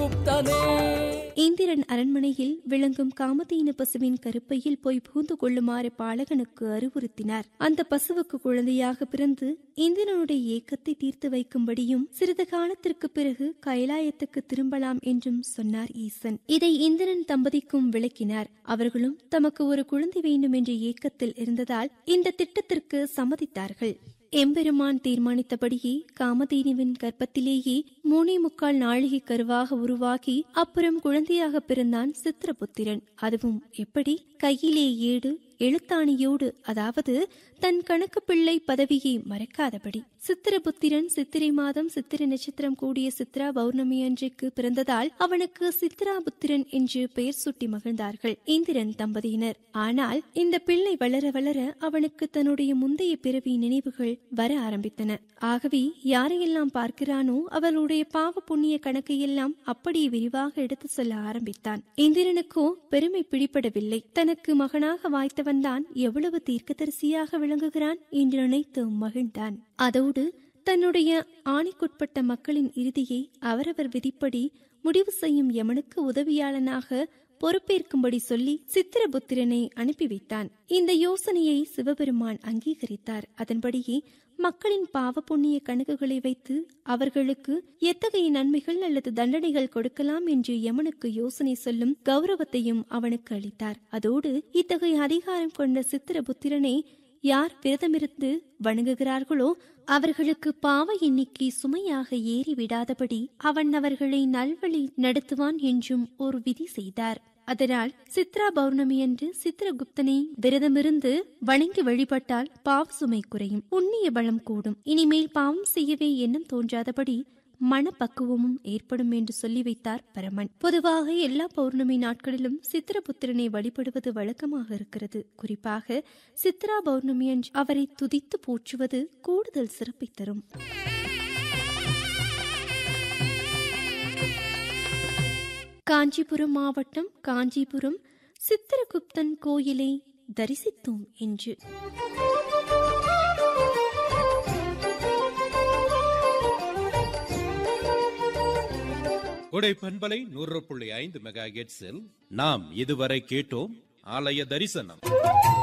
சித்திரகுப்தனே இந்திரன் அரண்மனையில் விளங்கும் காமதேனு பசுவின் கருப்பையில் போய் புகுந்து கொள்ளுமாறு பாலகனுக்கு அறிவுறுத்தினார் அந்த பசுவுக்கு குழந்தையாக பிறந்து இந்திரனுடைய ஏக்கத்தை தீர்த்து வைக்கும்படியும் சிறிது காலத்திற்கு பிறகு கைலாயத்துக்கு திரும்பலாம் என்றும் சொன்னார் ஈசன் இதை இந்திரன் தம்பதிக்கும் விளக்கினார் அவர்களும் தமக்கு ஒரு குழந்தை வேண்டும் என்ற ஏக்கத்தில் இருந்ததால் இந்த திட்டத்திற்கு சம்மதித்தார்கள் எம்பெருமான் தீர்மானித்தபடியே காமதேனுவின் கர்ப்பத்திலேயே மூணே முக்கால் நாழிகை கருவாக உருவாகி அப்புறம் குழந்தையாக பிறந்தான் சித்திரபுத்திரன் அதுவும் எப்படி கையிலே ஏடு எழுத்தாணியோடு அதாவது தன் கணக்கு பிள்ளை பதவியை மறக்காதபடி சித்திரபுத்திரன் சித்திரை மாதம் சித்திரை நட்சத்திரம் கூடிய சித்ரா பௌர்ணமி அன்றைக்கு பிறந்ததால் அவனுக்கு சித்ராபுத்திரன் என்று பெயர் சூட்டி மகிழ்ந்தார்கள் இந்திரன் தம்பதியினர் ஆனால் இந்த பிள்ளை வளர வளர அவனுக்கு தன்னுடைய முந்தைய பிறவி நினைவுகள் வர ஆரம்பித்தன ஆகவே யாரையெல்லாம் பார்க்கிறானோ அவளுடைய பாவ புண்ணிய கணக்கையெல்லாம் அப்படியே விரிவாக எடுத்து சொல்ல ஆரம்பித்தான் இந்திரனுக்கோ பெருமை பிடிபடவில்லை தனக்கு மகனாக வாய்த்தவன்தான் எவ்வளவு தீர்க்கதரிசியாக விளங்குகிறான் என்று நினைத்து மகிழ்ந்தான் அதோடு தன்னுடைய ஆணைக்குட்பட்ட மக்களின் இறுதியை அவரவர் விதிப்படி முடிவு செய்யும் யமனுக்கு உதவியாளனாக பொறுப்பேற்கும்படி சொல்லி சித்திரபுத்திரனை அனுப்பி வைத்தான் இந்த யோசனையை சிவபெருமான் அங்கீகரித்தார் அதன்படியே மக்களின் பாவ புண்ணிய கணக்குகளை வைத்து அவர்களுக்கு எத்தகைய நன்மைகள் அல்லது தண்டனைகள் கொடுக்கலாம் என்று யமனுக்கு யோசனை சொல்லும் கௌரவத்தையும் அவனுக்கு அளித்தார் அதோடு இத்தகைய அதிகாரம் கொண்ட சித்திரபுத்திரனை யார் விரதமிருந்து வணங்குகிறார்களோ அவர்களுக்கு பாவ எண்ணிக்கை சுமையாக ஏறி விடாதபடி அவன் அவர்களை நல்வழி நடத்துவான் என்றும் ஒரு விதி செய்தார் அதனால் சித்ரா பௌர்ணமி அன்று சித்திரகுப்தனை விரதமிருந்து வணங்கி வழிபட்டால் பாவ சுமை குறையும் புண்ணிய பலம் கூடும் இனிமேல் பாவம் செய்யவே எண்ணம் தோன்றாதபடி மனப்பக்குவமும் ஏற்படும் என்று சொல்லி வைத்தார் பரமன் பொதுவாக எல்லா பௌர்ணமி நாட்களிலும் சித்திரபுத்திரனை வழிபடுவது வழக்கமாக இருக்கிறது குறிப்பாக சித்ரா பௌர்ணமி அன்று அவரை துதித்து போற்றுவது கூடுதல் சிறப்பை தரும் காஞ்சிபுரம் மாவட்டம் காஞ்சிபுரம் சித்திரகுப்தன் கோயிலை தரிசித்தோம் என்று கொடை பண்பலை நூறு புள்ளி ஐந்து மெகா நாம் இதுவரை கேட்டோம் ஆலய தரிசனம்